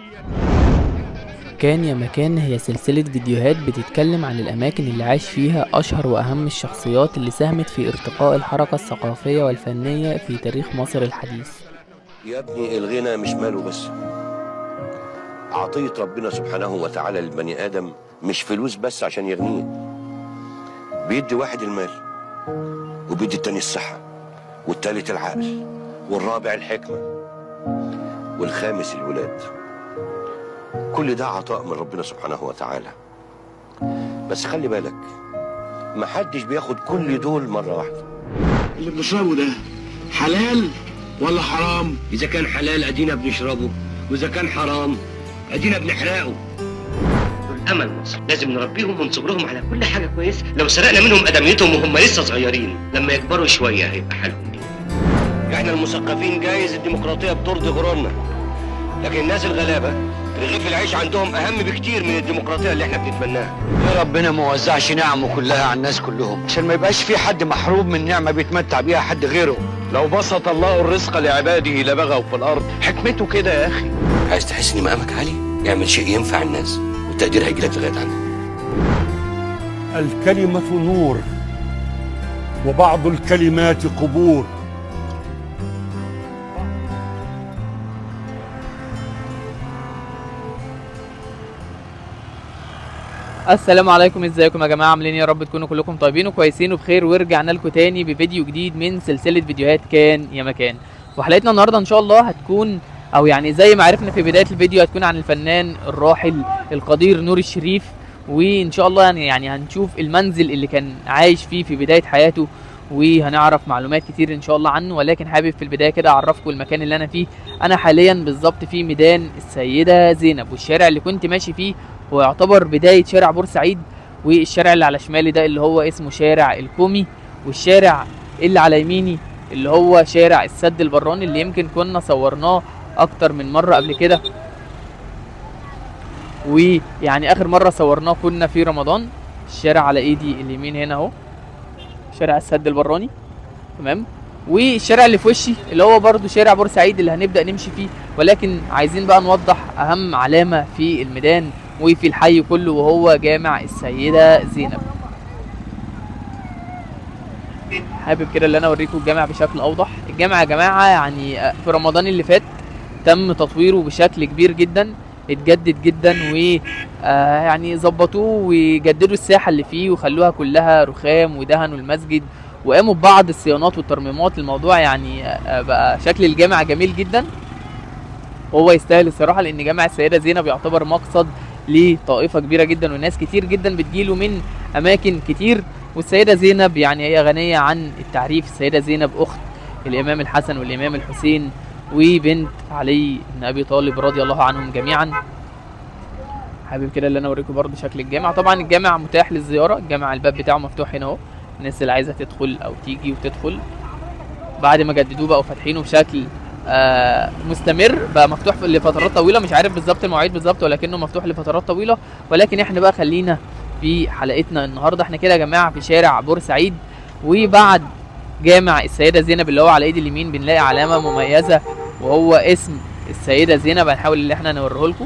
كان يا مكان هي سلسلة فيديوهات بتتكلم عن الأماكن اللي عاش فيها أشهر وأهم الشخصيات اللي ساهمت في ارتقاء الحركة الثقافية والفنية في تاريخ مصر الحديث يا ابني الغنى مش ماله بس عطية ربنا سبحانه وتعالى للبني آدم مش فلوس بس عشان يغنيه بيدي واحد المال وبيدي التاني الصحة والتالت العقل والرابع الحكمة والخامس الولاد كل ده عطاء من ربنا سبحانه وتعالى بس خلي بالك محدش بياخد كل دول مرة واحدة اللي بنشربه ده حلال ولا حرام؟ إذا كان حلال أدينا بنشربه وإذا كان حرام أدينا بنحرقه امل مصر لازم نربيهم من صغرهم على كل حاجه كويسه لو سرقنا منهم ادميتهم وهم لسه صغيرين لما يكبروا شويه هيبقى حالهم ايه احنا المثقفين جايز الديمقراطيه بترضي غرورنا لكن الناس الغلابه رغيف العيش عندهم اهم بكتير من الديمقراطيه اللي احنا بنتمناها يا ربنا ما وزعش نعمه كلها على الناس كلهم عشان ما يبقاش في حد محروم من نعمه بيتمتع بيها حد غيره لو بسط الله الرزق لعباده لبغوا في الارض حكمته كده يا اخي عايز تحس ان مقامك عالي اعمل شيء ينفع الناس والتقدير هيجيلك لغايه عندك الكلمة نور وبعض الكلمات قبور السلام عليكم ازيكم يا جماعه عاملين إيه؟ يا رب تكونوا كلكم طيبين وكويسين وبخير ورجعنا لكم تاني بفيديو جديد من سلسله فيديوهات كان يا مكان وحلقتنا النهارده ان شاء الله هتكون او يعني زي ما عرفنا في بدايه الفيديو هتكون عن الفنان الراحل القدير نور الشريف وان شاء الله يعني يعني هنشوف المنزل اللي كان عايش فيه في بدايه حياته وهنعرف معلومات كتير ان شاء الله عنه ولكن حابب في البدايه كده اعرفكم المكان اللي انا فيه انا حاليا بالظبط في ميدان السيده زينب والشارع اللي كنت ماشي فيه هو يعتبر بدايه شارع بورسعيد والشارع اللي على شمالي ده اللي هو اسمه شارع الكومي والشارع اللي على يميني اللي هو شارع السد البراني اللي يمكن كنا صورناه اكتر من مره قبل كده ويعني اخر مره صورناه كنا في رمضان الشارع على ايدي اليمين هنا اهو شارع السد البراني تمام والشارع اللي في وشي اللي هو برضو شارع بورسعيد اللي هنبدا نمشي فيه ولكن عايزين بقى نوضح اهم علامه في الميدان وفي الحي كله وهو جامع السيده زينب حابب كده اللي انا اوريكم الجامع بشكل اوضح الجامع يا جماعه يعني في رمضان اللي فات تم تطويره بشكل كبير جدا اتجدد جدا و آه يعني ظبطوه وجددوا الساحه اللي فيه وخلوها كلها رخام ودهنوا المسجد وقاموا ببعض الصيانات والترميمات الموضوع يعني آه بقى شكل الجامع جميل جدا وهو يستاهل الصراحه لان جامع السيده زينب يعتبر مقصد لطائفه كبيره جدا وناس كتير جدا بتجيله من اماكن كتير والسيده زينب يعني هي غنيه عن التعريف السيده زينب اخت الامام الحسن والامام الحسين وبنت علي بن ابي طالب رضي الله عنهم جميعا حابب كده اللي انا اوريكم برضه شكل الجامع طبعا الجامع متاح للزياره الجامع الباب بتاعه مفتوح هنا اهو الناس اللي عايزه تدخل او تيجي وتدخل بعد ما جددوه بقوا فاتحينه بشكل آه مستمر بقى مفتوح لفترات طويله مش عارف بالظبط المواعيد بالظبط ولكنه مفتوح لفترات طويله ولكن احنا بقى خلينا في حلقتنا النهارده احنا كده يا جماعه في شارع بورسعيد وبعد جامع السيده زينب اللي هو على ايد اليمين بنلاقي علامه مميزه وهو اسم السيده زينب هنحاول ان احنا نوريه لكم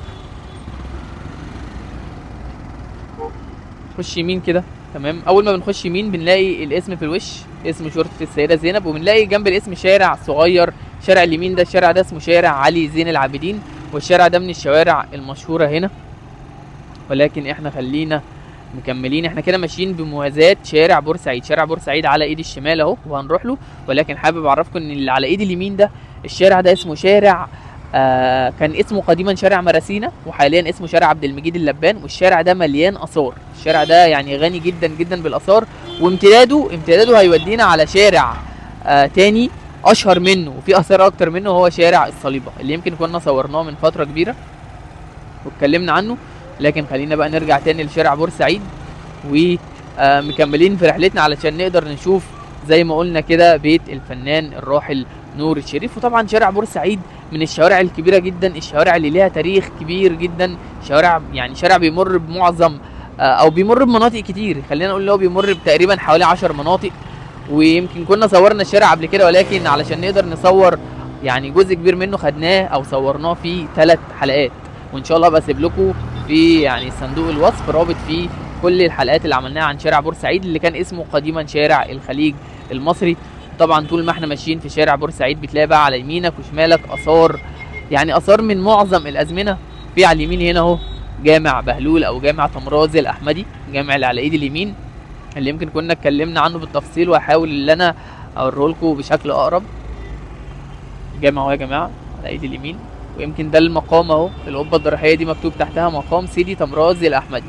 نخش يمين كده تمام اول ما بنخش يمين بنلاقي الاسم في الوش اسم شرطه السيده زينب وبنلاقي جنب الاسم شارع صغير شارع اليمين ده الشارع ده اسمه شارع علي زين العابدين والشارع ده من الشوارع المشهوره هنا ولكن احنا خلينا مكملين احنا كده ماشيين بموازاة شارع بورسعيد شارع بورسعيد على ايد الشمال اهو وهنروح له ولكن حابب اعرفكم ان اللي على ايد اليمين ده الشارع ده اسمه شارع آه كان اسمه قديما شارع مراسينا وحاليا اسمه شارع عبد المجيد اللبان والشارع ده مليان اثار الشارع ده يعني غني جدا جدا بالاثار وامتداده امتداده هيودينا على شارع آه تاني اشهر منه وفي اثار اكتر منه هو شارع الصليبه اللي يمكن كنا صورناه من فتره كبيره واتكلمنا عنه لكن خلينا بقى نرجع تاني لشارع بورسعيد ومكملين في رحلتنا علشان نقدر نشوف زي ما قلنا كده بيت الفنان الراحل نور الشريف وطبعا شارع بورسعيد من الشوارع الكبيره جدا الشوارع اللي ليها تاريخ كبير جدا شوارع يعني شارع بيمر بمعظم او بيمر بمناطق كتير خلينا نقول ان هو بيمر بتقريبا حوالي 10 مناطق ويمكن كنا صورنا الشارع قبل كده ولكن علشان نقدر نصور يعني جزء كبير منه خدناه او صورناه في ثلاث حلقات وان شاء الله بسيب لكم في يعني صندوق الوصف رابط فيه كل الحلقات اللي عملناها عن شارع بورسعيد اللي كان اسمه قديما شارع الخليج المصري طبعا طول ما احنا ماشيين في شارع بورسعيد بتلاقي بقى على يمينك وشمالك اثار يعني اثار من معظم الازمنه في على اليمين هنا اهو جامع بهلول او جامع طمرازي الاحمدي الجامع اللي على ايد اليمين اللي يمكن كنا اتكلمنا عنه بالتفصيل وهحاول ان انا اوريه لكم بشكل اقرب جامع اهو يا جماعه على ايد اليمين ويمكن ده المقام اهو القبه الضريحيه دي مكتوب تحتها مقام سيدي طمرازي الاحمدي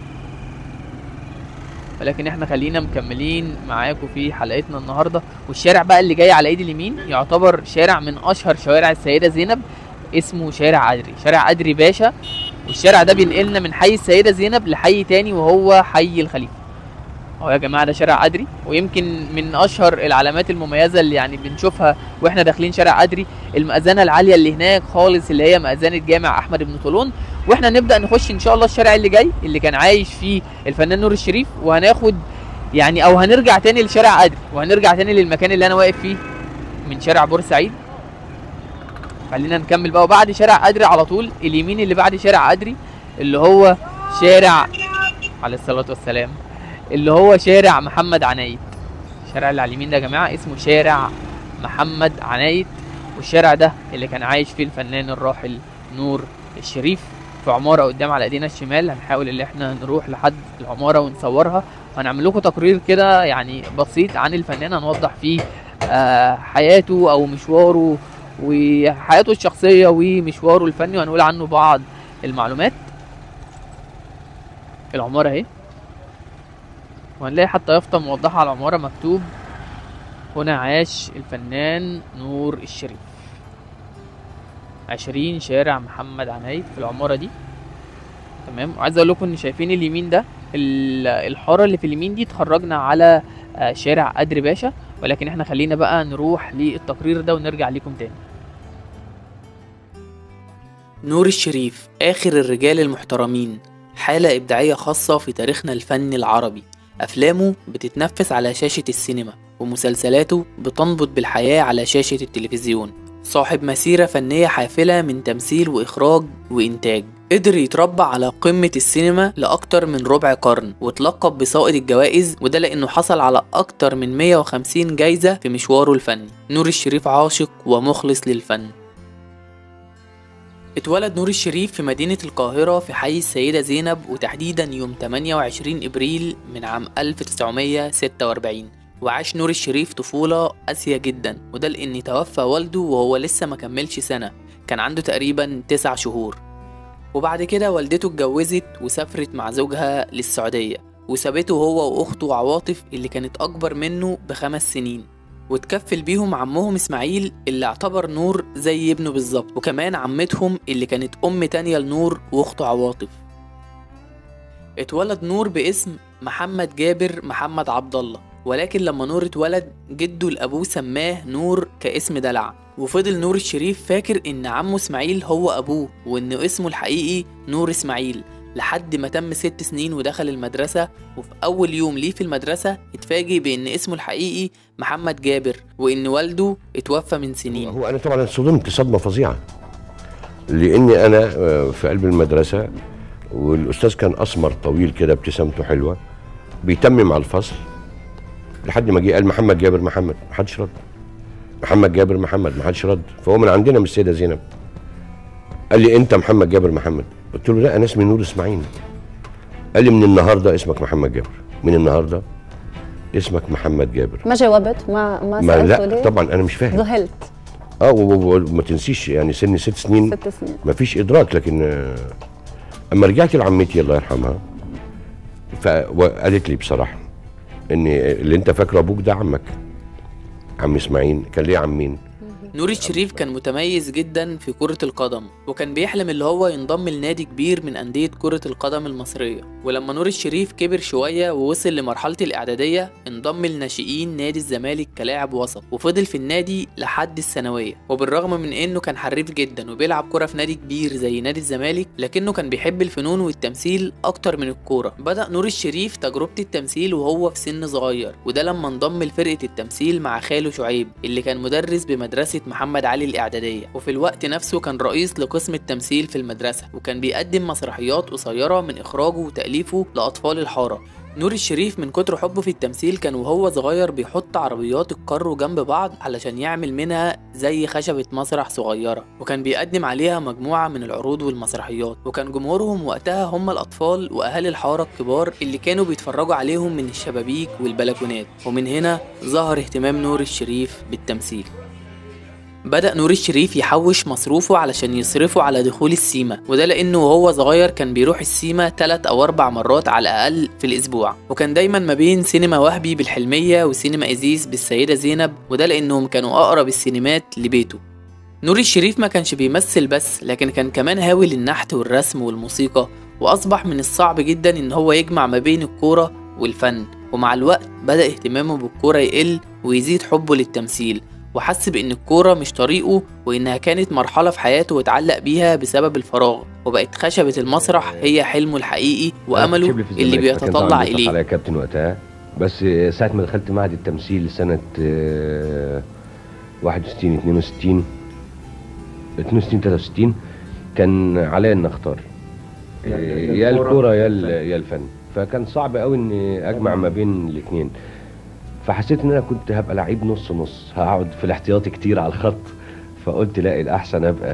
ولكن احنا خلينا مكملين معاكم في حلقتنا النهارده والشارع بقى اللي جاي على ايد اليمين يعتبر شارع من اشهر شوارع السيده زينب اسمه شارع أدري شارع أدري باشا والشارع ده بينقلنا من حي السيدة زينب لحي تاني وهو حي الخليفة اهو يا جماعة ده شارع أدري ويمكن من أشهر العلامات المميزة اللي يعني بنشوفها واحنا داخلين شارع أدري المأذنة العالية اللي هناك خالص اللي هي مأذنة جامع أحمد بن طولون واحنا نبدأ نخش إن شاء الله الشارع اللي جاي اللي كان عايش فيه الفنان نور الشريف وهناخد يعني أو هنرجع تاني لشارع أدري وهنرجع تاني للمكان اللي أنا واقف فيه من شارع بورسعيد خلينا نكمل بقى وبعد شارع أدري على طول اليمين اللي بعد شارع أدري اللي هو شارع عليه الصلاة والسلام اللي هو شارع محمد عنايت الشارع اللي على اليمين ده يا جماعة اسمه شارع محمد عنايت والشارع ده اللي كان عايش فيه الفنان الراحل نور الشريف في عمارة قدام على ايدينا الشمال هنحاول ان احنا نروح لحد العمارة ونصورها وهنعمل لكم تقرير كده يعني بسيط عن الفنان هنوضح فيه آه حياته او مشواره وحياته الشخصية ومشواره الفني وهنقول عنه بعض المعلومات العمارة اهي وهنلاقي حتى يافطة موضحة على العمارة مكتوب هنا عاش الفنان نور الشريف عشرين شارع محمد عنايت في العمارة دي تمام وعايز اقول لكم ان شايفين اليمين ده ال- الحارة اللي في اليمين دي اتخرجنا على آه، شارع أدري باشا ولكن احنا خلينا بقى نروح للتقرير ده ونرجع ليكم تاني نور الشريف آخر الرجال المحترمين حالة إبداعية خاصة في تاريخنا الفني العربي أفلامه بتتنفس على شاشة السينما ومسلسلاته بتنبض بالحياة على شاشة التلفزيون صاحب مسيرة فنية حافلة من تمثيل وإخراج وإنتاج قدر يتربع على قمة السينما لأكتر من ربع قرن وتلقب بصائد الجوائز وده لأنه حصل على أكتر من 150 جايزة في مشواره الفني نور الشريف عاشق ومخلص للفن اتولد نور الشريف في مدينة القاهرة في حي السيدة زينب وتحديدا يوم 28 إبريل من عام 1946 وعاش نور الشريف طفولة قاسية جدا وده لأن توفى والده وهو لسه ما كملش سنة كان عنده تقريبا تسع شهور وبعد كده والدته اتجوزت وسافرت مع زوجها للسعودية وسابته هو وأخته عواطف اللي كانت أكبر منه بخمس سنين وتكفل بيهم عمهم اسماعيل اللي اعتبر نور زي ابنه بالظبط وكمان عمتهم اللي كانت ام تانية لنور واخته عواطف اتولد نور باسم محمد جابر محمد عبد الله ولكن لما نور اتولد جده لابوه سماه نور كاسم دلع وفضل نور الشريف فاكر ان عمه اسماعيل هو ابوه وان اسمه الحقيقي نور اسماعيل لحد ما تم ست سنين ودخل المدرسة وفي أول يوم ليه في المدرسة اتفاجئ بإن اسمه الحقيقي محمد جابر وإن والده اتوفى من سنين هو انا طبعا صدمت صدمه فظيعه لاني انا آه، في قلب المدرسه والاستاذ كان اسمر طويل كده ابتسامته حلوه بيتمم على الفصل لحد ما جه قال محمد جابر محمد ما حدش رد محمد جابر محمد ما حدش رد فهو من عندنا من السيده زينب قال لي انت محمد جابر محمد قلت له لا انا اسمي نور اسماعيل قال لي من النهارده اسمك محمد جابر من النهارده اسمك محمد جابر ما جاوبت ما ما ما سالته لا ليه؟ طبعا انا مش فاهم ذهلت اه و- و- وما تنسيش يعني سن ست سنين ست سنين ما فيش ادراك لكن آه، اما رجعت لعمتي الله يرحمها فقالت لي بصراحه ان اللي انت فاكره ابوك ده عمك عم اسماعيل كان ليه عمين نور الشريف كان متميز جدا في كرة القدم وكان بيحلم اللي هو ينضم لنادي كبير من أندية كرة القدم المصرية ولما نور الشريف كبر شوية ووصل لمرحلة الإعدادية انضم لناشئين نادي الزمالك كلاعب وسط وفضل في النادي لحد الثانوية وبالرغم من إنه كان حريف جدا وبيلعب كرة في نادي كبير زي نادي الزمالك لكنه كان بيحب الفنون والتمثيل أكتر من الكورة بدأ نور الشريف تجربة التمثيل وهو في سن صغير وده لما انضم لفرقة التمثيل مع خاله شعيب اللي كان مدرس بمدرسة محمد علي الإعدادية وفي الوقت نفسه كان رئيس لقسم التمثيل في المدرسة وكان بيقدم مسرحيات قصيرة من إخراجه وتأليفه لأطفال الحارة نور الشريف من كتر حبه في التمثيل كان وهو صغير بيحط عربيات الكارو جنب بعض علشان يعمل منها زي خشبة مسرح صغيرة وكان بيقدم عليها مجموعة من العروض والمسرحيات وكان جمهورهم وقتها هم الأطفال وأهالي الحارة الكبار اللي كانوا بيتفرجوا عليهم من الشبابيك والبلكونات ومن هنا ظهر اهتمام نور الشريف بالتمثيل بدأ نور الشريف يحوش مصروفه علشان يصرفه على دخول السيما وده لأنه وهو صغير كان بيروح السيما تلات أو أربع مرات على الأقل في الأسبوع وكان دايما ما بين سينما وهبي بالحلمية وسينما إزيز بالسيدة زينب وده لأنهم كانوا أقرب السينمات لبيته نور الشريف ما كانش بيمثل بس لكن كان كمان هاوي للنحت والرسم والموسيقى وأصبح من الصعب جدا إن هو يجمع ما بين الكورة والفن ومع الوقت بدأ اهتمامه بالكورة يقل ويزيد حبه للتمثيل وحس بإن الكورة مش طريقه وإنها كانت مرحلة في حياته واتعلق بيها بسبب الفراغ وبقت خشبة المسرح هي حلمه الحقيقي وأمله كنت في اللي الزمالك، فكان بيتطلع طبعاً بيطلق إليه عليا كابتن وقتها بس ساعة ما دخلت معهد التمثيل سنة آه، 61 62 62 63 كان عليا ان اختار يعني آه، يا يا الكورة الكورة يا يا ال- الفن. يا الفن فكان صعب قوي اني اجمع ما بين الاثنين فحسيت ان انا كنت هبقى لعيب نص نص هقعد في الاحتياطي كتير على الخط فقلت لا الاحسن ابقى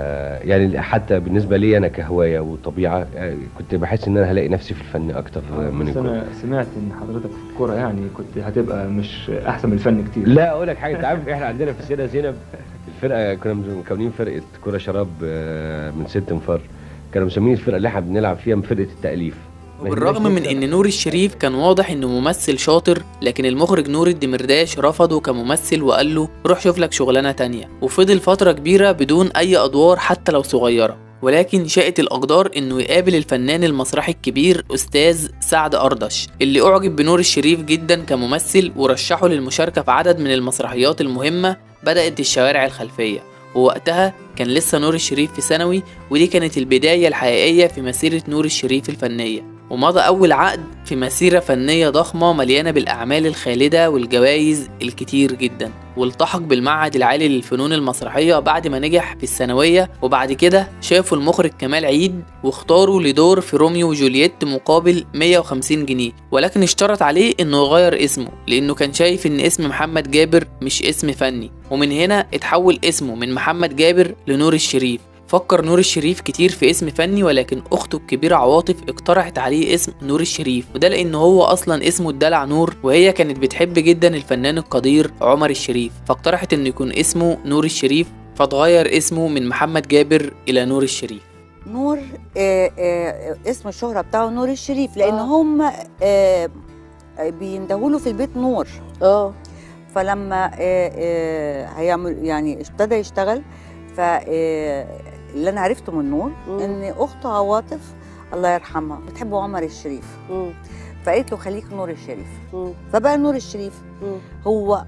يعني حتى بالنسبه لي انا كهوايه وطبيعه آه، كنت بحس ان انا هلاقي نفسي في الفن اكتر من بس الكوره انا سمعت ان حضرتك في الكوره يعني كنت هتبقى مش احسن من الفن كتير لا اقول لك حاجه انت عارف احنا عندنا في السيده زينب الفرقه كنا مكونين فرقه كره شراب آه، من ست انفار كانوا مسمين الفرقه اللي احنا بنلعب فيها من فرقه التاليف ما وبالرغم هياش من نكتة. ان نور الشريف كان واضح انه ممثل شاطر لكن المخرج نور الدمرداش رفضه كممثل وقال له روح شوف لك شغلانه تانية وفضل فتره كبيره بدون اي ادوار حتى لو صغيره ولكن شاءت الأقدار إنه يقابل الفنان المسرحي الكبير أستاذ سعد أردش اللي أعجب بنور الشريف جدا كممثل ورشحه للمشاركة في عدد من المسرحيات المهمة بدأت الشوارع الخلفية ووقتها كان لسه نور الشريف في ثانوي ودي كانت البداية الحقيقية في مسيرة نور الشريف الفنية ومضى أول عقد في مسيرة فنية ضخمة مليانة بالأعمال الخالدة والجوائز الكتير جدا والتحق بالمعهد العالي للفنون المسرحية بعد ما نجح في الثانوية وبعد كده شافوا المخرج كمال عيد واختاروا لدور في روميو وجولييت مقابل 150 جنيه ولكن اشترط عليه انه يغير اسمه لانه كان شايف ان اسم محمد جابر مش اسم فني ومن هنا اتحول اسمه من محمد جابر لنور الشريف فكر نور الشريف كتير في اسم فني ولكن اخته الكبيرة عواطف اقترحت عليه اسم نور الشريف وده لان هو اصلا اسمه الدلع نور وهي كانت بتحب جدا الفنان القدير عمر الشريف فاقترحت انه يكون اسمه نور الشريف فتغير اسمه من محمد جابر الى نور الشريف نور آه آه اسم الشهرة بتاعه نور الشريف لأن آه. هم آه بيندهوا له في البيت نور اه فلما آه آه هيعمل يعني ابتدى يشتغل ف آه، اللي انا عرفته من نور مم. ان اخته عواطف الله يرحمها بتحب عمر الشريف مم. فقالت له خليك نور الشريف مم. فبقى نور الشريف مم. هو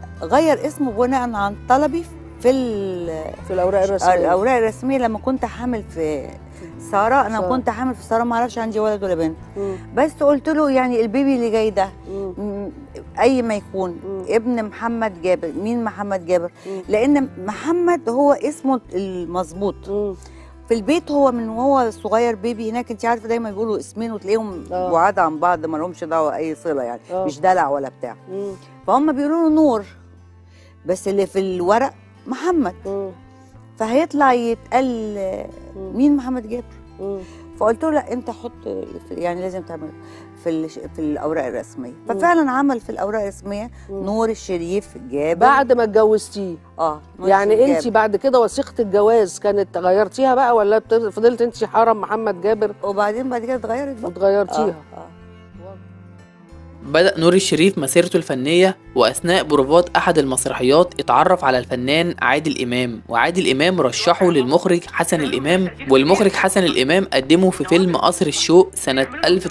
غير اسمه بناء عن طلبي في ال- في الاوراق الرسميه الاوراق الرسميه لما كنت حامل في ساره انا سارة. كنت حامل في ساره ما اعرفش عندي ولد ولا بنت مم. بس قلت له يعني البيبي اللي جاي ده مم. م- اي ما يكون مم. ابن محمد جابر مين محمد جابر مم. لان محمد هو اسمه المظبوط مم. في البيت هو من وهو صغير بيبي هناك انت عارفه دايما بيقولوا اسمين وتلاقيهم آه. بعاد عن بعض ما لهمش دعوه اي صله يعني آه. مش دلع ولا بتاع مم. فهم بيقولوا له نور بس اللي في الورق محمد مم. فهيطلع يتقال مم. مين محمد جابر مم. فقلت له لا انت حط في- يعني لازم تعمل في الش- في الاوراق الرسميه ففعلا عمل في الاوراق الرسميه مم. نور الشريف جابر بعد ما اتجوزتيه اه نور يعني الشريف انت جابر. بعد كده وثيقه الجواز كانت غيرتيها بقى ولا بت- فضلت انت حرم محمد جابر وبعدين بعد كده اتغيرت بقى واتغيرتيها آه. آه. بدأ نور الشريف مسيرته الفنية وأثناء بروفات أحد المسرحيات اتعرف على الفنان عادل إمام وعادل إمام رشحه للمخرج حسن الإمام والمخرج حسن الإمام قدمه في فيلم قصر الشوق سنة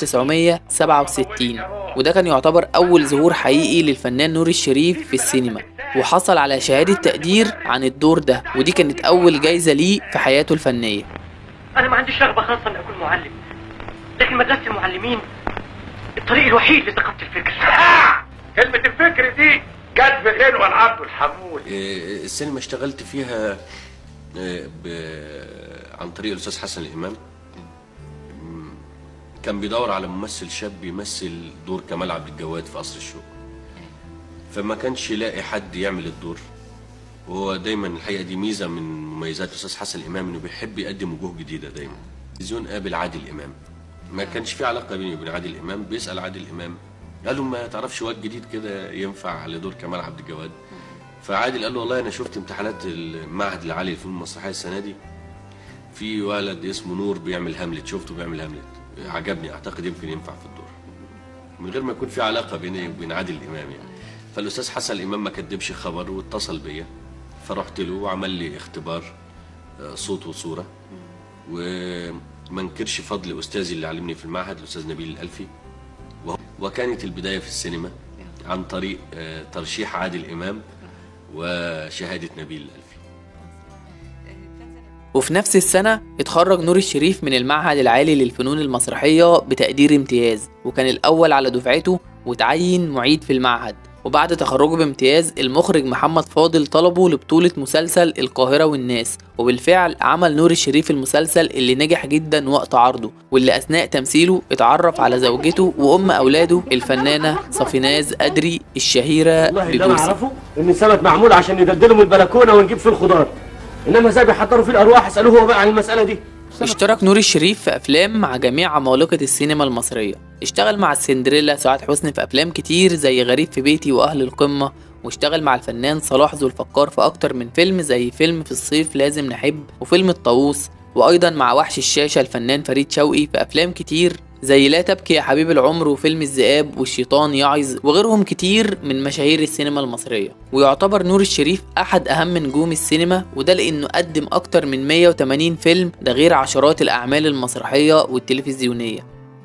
1967 وده كان يعتبر أول ظهور حقيقي للفنان نور الشريف في السينما وحصل على شهادة تقدير عن الدور ده ودي كانت أول جايزة ليه في حياته الفنية انا ما عنديش رغبه خاصه اني اكون معلم لكن مدرسه المعلمين الطريق الوحيد لثقافه الفكر كلمة الفكر دي جت في غنوة العبد الحمول آه، السينما اشتغلت فيها آه، ب- عن طريق الاستاذ حسن الامام مم، كان بيدور على ممثل شاب يمثل دور كمال عبد الجواد في قصر الشوق فما كانش يلاقي حد يعمل الدور وهو دايما الحقيقه دي ميزه من مميزات الاستاذ حسن الامام انه بيحب يقدم وجوه جديده دايما التلفزيون قابل عادل امام ما كانش في علاقه بيني وبين عادل امام بيسال عادل امام قال له ما تعرفش واد جديد كده ينفع لدور كمال عبد الجواد فعادل قال له والله انا شفت امتحانات المعهد العالي للفنون المسرحيه السنه دي في ولد اسمه نور بيعمل هاملت شفته بيعمل هاملت عجبني اعتقد يمكن ينفع في الدور من غير ما يكون في علاقه بيني وبين عادل امام يعني فالاستاذ حسن الامام ما كدبش خبر واتصل بيا فرحت له وعمل لي اختبار آه، صوت وصوره وما انكرش فضل استاذي اللي علمني في المعهد الاستاذ نبيل الالفي وهو- وكانت البدايه في السينما عن طريق آه، ترشيح عادل امام وشهاده نبيل الالفي وفي نفس السنة اتخرج نور الشريف من المعهد العالي للفنون المسرحية بتقدير امتياز وكان الأول على دفعته وتعين معيد في المعهد وبعد تخرجه بامتياز المخرج محمد فاضل طلبه لبطولة مسلسل القاهرة والناس وبالفعل عمل نور الشريف المسلسل اللي نجح جدا وقت عرضه واللي أثناء تمثيله اتعرف على زوجته وأم أولاده الفنانة صفيناز أدري الشهيرة والله اللي انا بدوسي اعرفه ان السمك معمول عشان ندلدله من البلكونه ونجيب فيه الخضار انما ازاي بيحضروا فيه الارواح اسالوه هو بقى عن المساله دي اشترك نور الشريف في افلام مع جميع عمالقه السينما المصريه اشتغل مع السندريلا سعاد حسني في افلام كتير زي غريب في بيتي واهل القمه واشتغل مع الفنان صلاح ذو الفقار في اكتر من فيلم زي فيلم في الصيف لازم نحب وفيلم الطاووس وايضا مع وحش الشاشه الفنان فريد شوقي في افلام كتير زي لا تبكي يا حبيب العمر وفيلم الذئاب والشيطان يعظ وغيرهم كتير من مشاهير السينما المصرية ويعتبر نور الشريف أحد أهم نجوم السينما وده لأنه قدم أكتر من 180 فيلم ده غير عشرات الأعمال المسرحية والتلفزيونية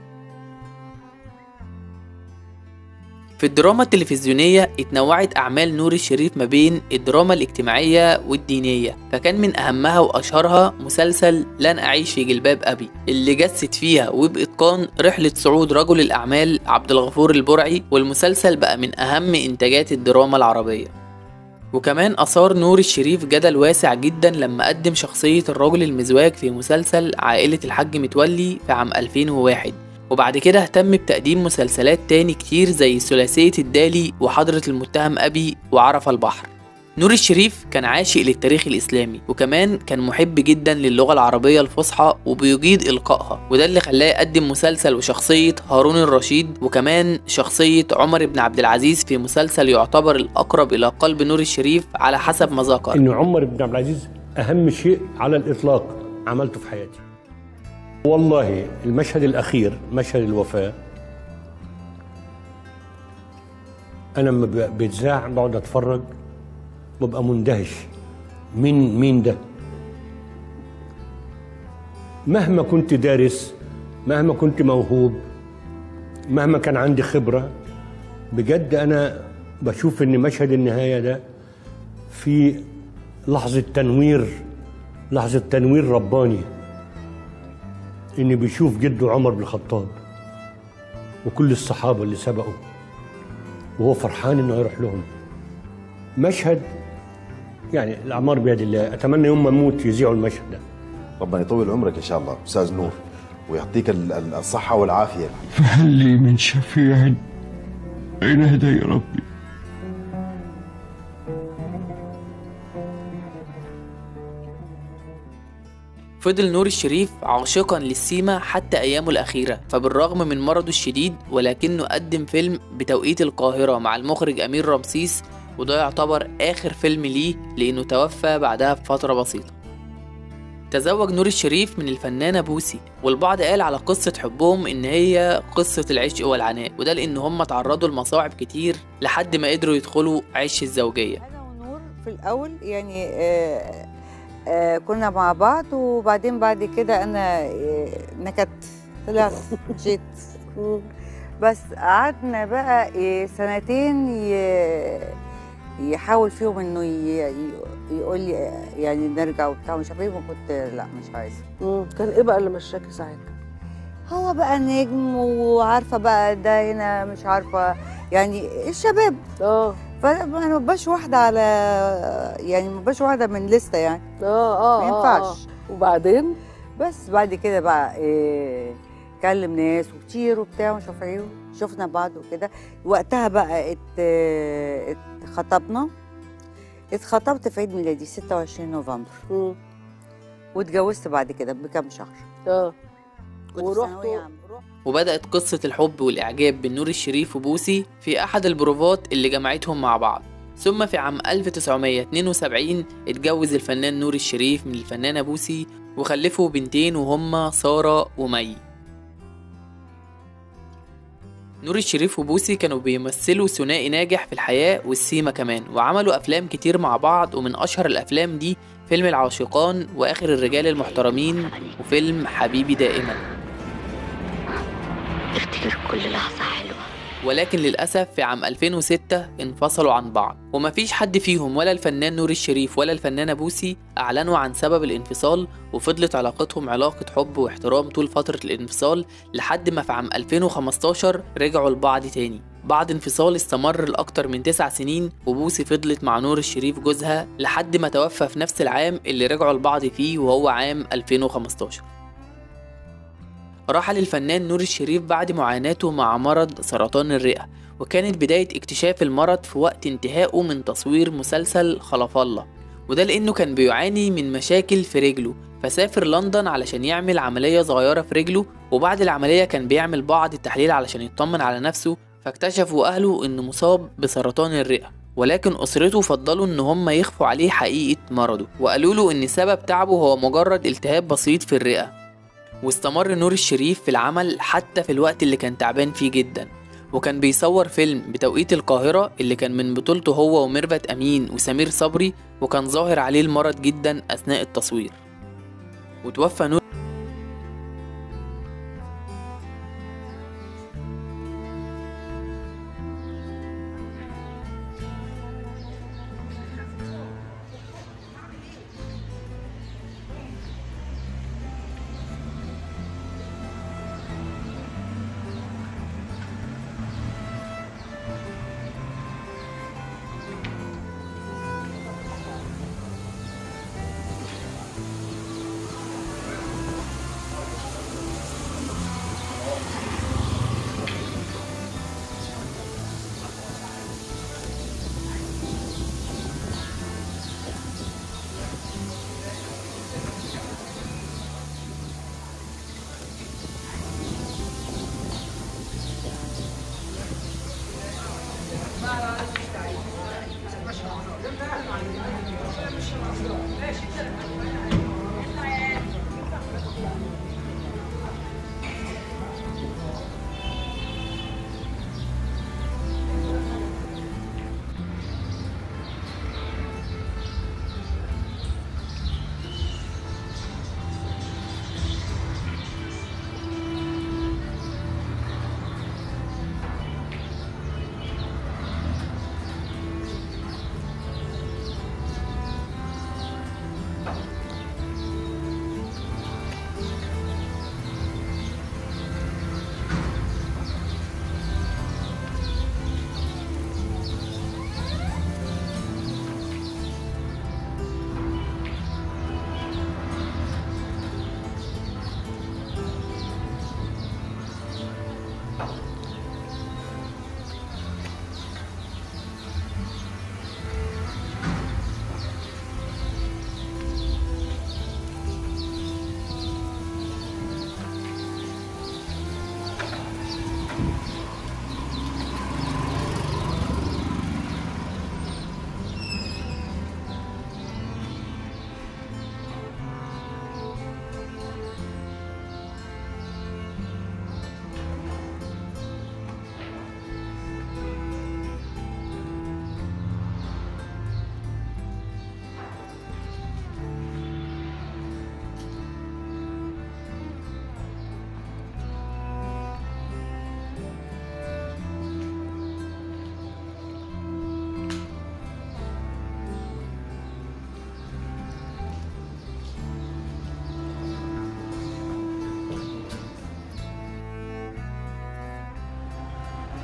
في الدراما التلفزيونية اتنوعت أعمال نور الشريف ما بين الدراما الاجتماعية والدينية فكان من أهمها وأشهرها مسلسل لن أعيش في جلباب أبي اللي جسد فيها وبإتقان رحلة صعود رجل الأعمال عبد الغفور البرعي والمسلسل بقى من أهم إنتاجات الدراما العربية وكمان أثار نور الشريف جدل واسع جدا لما قدم شخصية الرجل المزواج في مسلسل عائلة الحاج متولي في عام 2001 وبعد كده اهتم بتقديم مسلسلات تاني كتير زي ثلاثية الدالي وحضرة المتهم أبي وعرف البحر نور الشريف كان عاشق للتاريخ الإسلامي وكمان كان محب جدا للغة العربية الفصحى وبيجيد إلقائها وده اللي خلاه يقدم مسلسل وشخصية هارون الرشيد وكمان شخصية عمر بن عبد العزيز في مسلسل يعتبر الأقرب إلى قلب نور الشريف على حسب ما ذكر ان عمر بن عبد العزيز اهم شيء على الاطلاق عملته في حياتي والله المشهد الاخير مشهد الوفاه انا لما ب- بيتذاع بقعد اتفرج ببقى مندهش مين مين ده مهما كنت دارس مهما كنت موهوب مهما كان عندي خبره بجد انا بشوف ان مشهد النهايه ده في لحظة تنوير لحظة تنوير رباني إني بيشوف جده عمر بن الخطاب وكل الصحابة اللي سبقوا وهو فرحان إنه يروح لهم مشهد يعني الأعمار بيد الله أتمنى يوم ما أموت يذيعوا المشهد ده ربنا يطول عمرك ان شاء الله استاذ نور ويعطيك ال- ال- الصحه والعافيه فهل لي من شفيع بين يدي ربي فضل نور الشريف عاشقا للسيما حتى أيامه الأخيرة فبالرغم من مرضه الشديد ولكنه قدم فيلم بتوقيت القاهرة مع المخرج أمير رمسيس وده يعتبر آخر فيلم ليه لأنه توفى بعدها بفترة بسيطة تزوج نور الشريف من الفنانة بوسي والبعض قال على قصة حبهم إن هي قصة العشق والعناء وده لأن هم تعرضوا لمصاعب كتير لحد ما قدروا يدخلوا عش الزوجية في الاول يعني آه آه كنا مع بعض وبعدين بعد كده انا آه نكدت طلعت جيت بس قعدنا بقى آه سنتين ي- يحاول فيهم انه ي- ي- يقول لي آه، يعني نرجع وبتاع مش عارفه ايه وكنت لا مش عايزه مم. كان ايه بقى اللي مشاكي ساعتها؟ هو بقى نجم وعارفه بقى ده هنا مش عارفه يعني الشباب اه فانا ما بقاش واحده على يعني ما بقاش واحده من لسته يعني اه اه ما آه، ينفعش آه. وبعدين بس بعد كده بقى إيه كلم ناس وكتير وبتاع ومش عارفه ايه شفنا بعض وكده وقتها بقى ات اتخطبنا اتخطبت في عيد ميلادي 26 نوفمبر واتجوزت بعد كده بكام شهر اه كنت في ثانوية عامة. وبدأت قصة الحب والإعجاب بين نور الشريف وبوسي في أحد البروفات اللي جمعتهم مع بعض ثم في عام 1972 اتجوز الفنان نور الشريف من الفنانة بوسي وخلفوا بنتين وهما سارة ومي نور الشريف وبوسي كانوا بيمثلوا ثنائي ناجح في الحياة والسيما كمان وعملوا أفلام كتير مع بعض ومن أشهر الأفلام دي فيلم العاشقان وآخر الرجال المحترمين وفيلم حبيبي دائما افتكر كل لحظة حلوة ولكن للأسف في عام 2006 انفصلوا عن بعض ومفيش حد فيهم ولا الفنان نور الشريف ولا الفنانة بوسي أعلنوا عن سبب الانفصال وفضلت علاقتهم علاقة حب واحترام طول فترة الانفصال لحد ما في عام 2015 رجعوا لبعض تاني بعد انفصال استمر لأكتر من تسع سنين وبوسي فضلت مع نور الشريف جوزها لحد ما توفى في نفس العام اللي رجعوا لبعض فيه وهو عام 2015 رحل الفنان نور الشريف بعد معاناته مع مرض سرطان الرئة وكانت بداية اكتشاف المرض في وقت انتهائه من تصوير مسلسل خلف الله وده لأنه كان بيعاني من مشاكل في رجله فسافر لندن علشان يعمل عملية صغيرة في رجله وبعد العملية كان بيعمل بعض التحليل علشان يطمن على نفسه فاكتشفوا أهله إنه مصاب بسرطان الرئة ولكن أسرته فضلوا إن هم يخفوا عليه حقيقة مرضه وقالوا له إن سبب تعبه هو مجرد التهاب بسيط في الرئة واستمر نور الشريف في العمل حتى في الوقت اللي كان تعبان فيه جدا وكان بيصور فيلم بتوقيت القاهرة اللي كان من بطولته هو وميرفت أمين وسمير صبري وكان ظاهر عليه المرض جدا أثناء التصوير وتوفى نور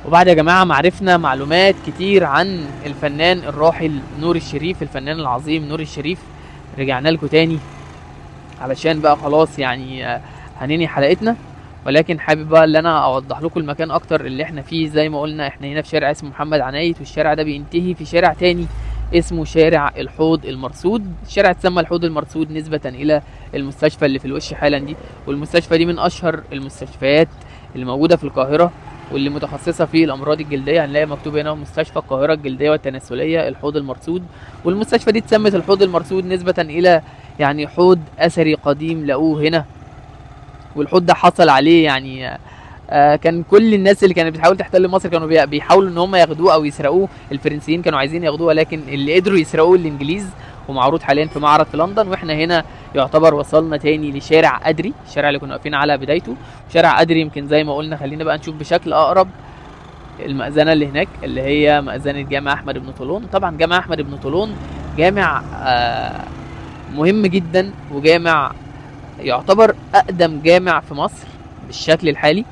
وبعد يا جماعة ما عرفنا معلومات كتير عن الفنان الراحل نور الشريف الفنان العظيم نور الشريف رجعنا لكم تاني علشان بقى خلاص يعني آه، هننهي حلقتنا ولكن حابب بقى ان انا اوضح لكم المكان اكتر اللي احنا فيه زي ما قلنا احنا هنا في شارع اسمه محمد عنايت والشارع ده بينتهي في شارع تاني اسمه شارع الحوض المرصود الشارع اتسمى الحوض المرصود نسبة الى المستشفى اللي في الوش حالا دي والمستشفى دي من اشهر المستشفيات اللي موجودة في القاهرة واللي متخصصة في الأمراض الجلدية هنلاقي مكتوب هنا مستشفى القاهرة الجلدية والتناسلية الحوض المرصود والمستشفى دي اتسمت الحوض المرصود نسبة إلى يعني حوض أثري قديم لقوه هنا والحوض ده حصل عليه يعني آه كان كل الناس اللي كانت بتحاول تحتل مصر كانوا بي- بيحاولوا ان هم ياخدوه او يسرقوه الفرنسيين كانوا عايزين ياخدوه ولكن اللي قدروا يسرقوه الانجليز ومعروض حاليا في معرض في لندن واحنا هنا يعتبر وصلنا تاني لشارع ادري الشارع اللي كنا واقفين على بدايته شارع ادري يمكن زي ما قلنا خلينا بقى نشوف بشكل اقرب المأذنة اللي هناك اللي هي مأذنة جامع أحمد بن طولون طبعا جامع أحمد بن طولون جامع آه مهم جدا وجامع يعتبر أقدم جامع في مصر بالشكل الحالي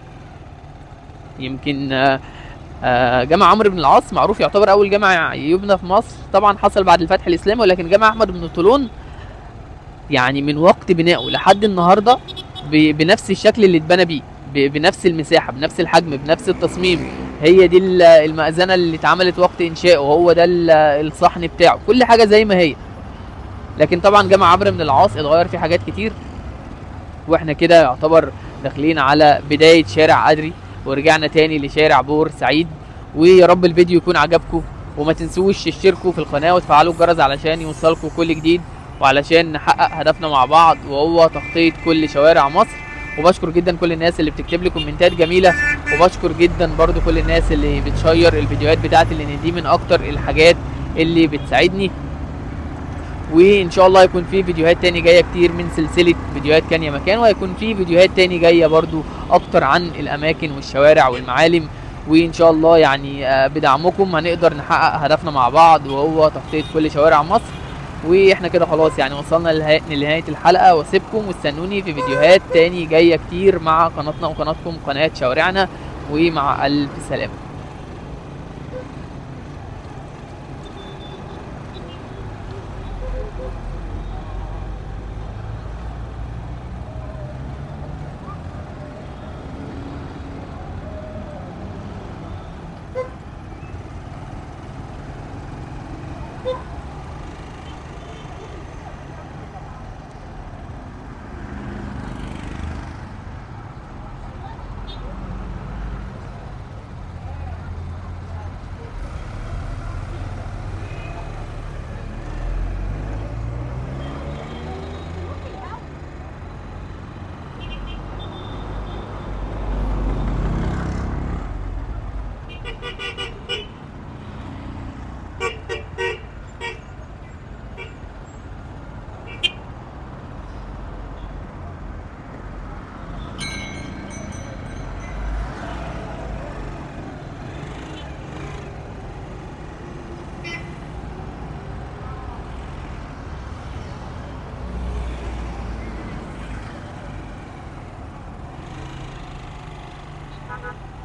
يمكن آه آه جامع عمرو بن العاص معروف يعتبر أول جامع يبنى في مصر طبعا حصل بعد الفتح الإسلامي ولكن جامع أحمد بن طولون يعني من وقت بنائه لحد النهارده ب- بنفس الشكل اللي اتبنى بيه ب- بنفس المساحه بنفس الحجم بنفس التصميم هي دي ال- المأذنه اللي اتعملت وقت انشائه وهو ده ال- الصحن بتاعه كل حاجه زي ما هي لكن طبعا جامع عمرو بن العاص اتغير فيه حاجات كتير واحنا كده يعتبر داخلين على بدايه شارع ادري ورجعنا تاني لشارع بور سعيد ويا رب الفيديو يكون عجبكم وما تنسوش تشتركوا في القناه وتفعلوا الجرس علشان يوصلكم كل جديد وعلشان نحقق هدفنا مع بعض وهو تخطيط كل شوارع مصر وبشكر جدا كل الناس اللي بتكتب لي كومنتات جميله وبشكر جدا برضو كل الناس اللي بتشير الفيديوهات بتاعتي لان دي من اكتر الحاجات اللي بتساعدني وان شاء الله يكون في فيديوهات تاني جايه كتير من سلسله فيديوهات كان يا مكان وهيكون في فيديوهات تاني جايه برضو اكتر عن الاماكن والشوارع والمعالم وان شاء الله يعني آه، بدعمكم هنقدر نحقق هدفنا مع بعض وهو تخطيط كل شوارع مصر واحنا كده خلاص يعني وصلنا لنهاية لنهاية الحلقة واسيبكم واستنوني في فيديوهات تاني جاية كتير مع قناتنا وقناتكم قناة شوارعنا ومع ألف سلامة Thank you.